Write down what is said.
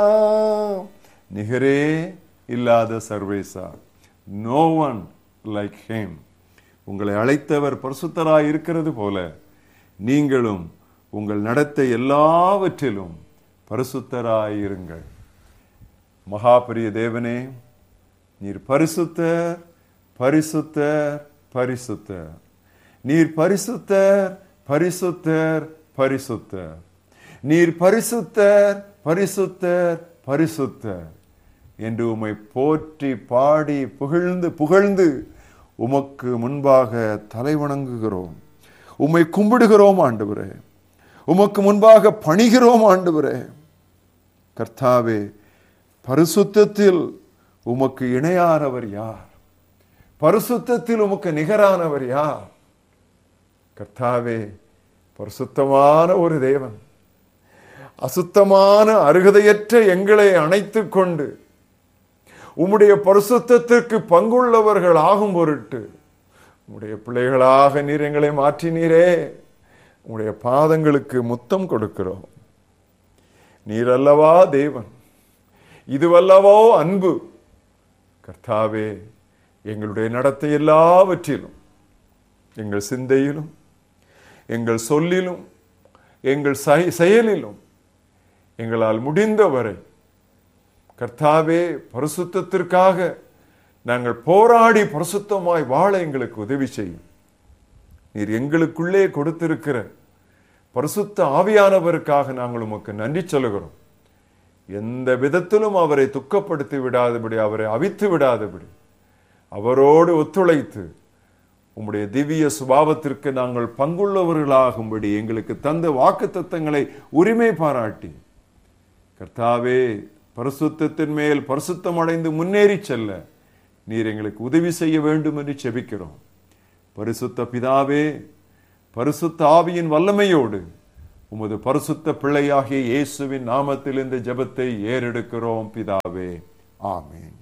நிகரே இல்லாத சர்வேசா no one like him உங்களை அழைத்தவர் பரிசுத்தராய் இருக்கிறது போல நீங்களும் உங்கள் நடத்தை எல்லாவற்றிலும் பரிசுத்தராய் இருங்கள் மகாபரிய தேவனே நீர் பரிசுத்தர் பரிசுத்தர் பரிசுத்தர் நீர் பரிசுத்தர் பரிசுத்தர் பரிசுத்தர் நீர் பரிசுத்தர் பரிசுத்தர் பரிசுத்தர் என்று உம்மை போற்றி பாடி புகழ்ந்து புகழ்ந்து உமக்கு முன்பாக தலை வணங்குகிறோம் உம்மை கும்பிடுகிறோம் ஆண்டவரே உமக்கு முன்பாக பணிகிறோம் ஆண்டவரே கர்த்தாவே பரிசுத்தத்தில் உமக்கு இணையானவர் யார் பரிசுத்தத்தில் உமக்கு நிகரானவர் யார் கர்த்தாவே பரிசுத்தமான ஒரு தேவன் அசுத்தமான அருகதையற்ற எங்களை அணைத்துக் கொண்டு உம்முடைய பரிசுத்தத்திற்கு பங்குள்ளவர்கள் ஆகும் பொருட்டு உம்முடைய பிள்ளைகளாக நீர் எங்களை மாற்றினீரே உம்முடைய பாதங்களுக்கு முத்தம் கொடுக்கிறோம் நீர் அல்லவா தேவன் இதுவல்லவோ அன்பு கர்த்தாவே எங்களுடைய நடத்தை எல்லாவற்றிலும் எங்கள் சிந்தையிலும் எங்கள் சொல்லிலும் எங்கள் செய- செயலிலும் எங்களால் முடிந்தவரை கர்த்தாவே பரிசுத்தத்திற்காக நாங்கள் போராடி பரிசுத்தமாய் வாழ எங்களுக்கு உதவி செய்யும் நீர் எங்களுக்குள்ளே கொடுத்திருக்கிற பரிசுத்த ஆவியானவருக்காக நாங்கள் உமக்கு நன்றி சொல்லுகிறோம் எந்த விதத்திலும் அவரை துக்கப்படுத்தி விடாதபடி அவரை அவித்து விடாதபடி அவரோடு ஒத்துழைத்து உம்முடைய திவ்ய சுபாவத்திற்கு நாங்கள் பங்குள்ளவர்களாகும்படி எங்களுக்கு தந்த வாக்கு தத்தங்களை உரிமை பாராட்டி கர்த்தாவே பரிசுத்தத்தின் மேல் பரிசுத்தம் அடைந்து முன்னேறி செல்ல நீர் எங்களுக்கு உதவி செய்ய வேண்டும் என்று செபிக்கிறோம் பரிசுத்த பிதாவே பரிசுத்த ஆவியின் வல்லமையோடு உமது பரிசுத்த பிள்ளையாகிய இயேசுவின் நாமத்தில் இந்த ஜெபத்தை ஏறெடுக்கிறோம் பிதாவே ஆமென்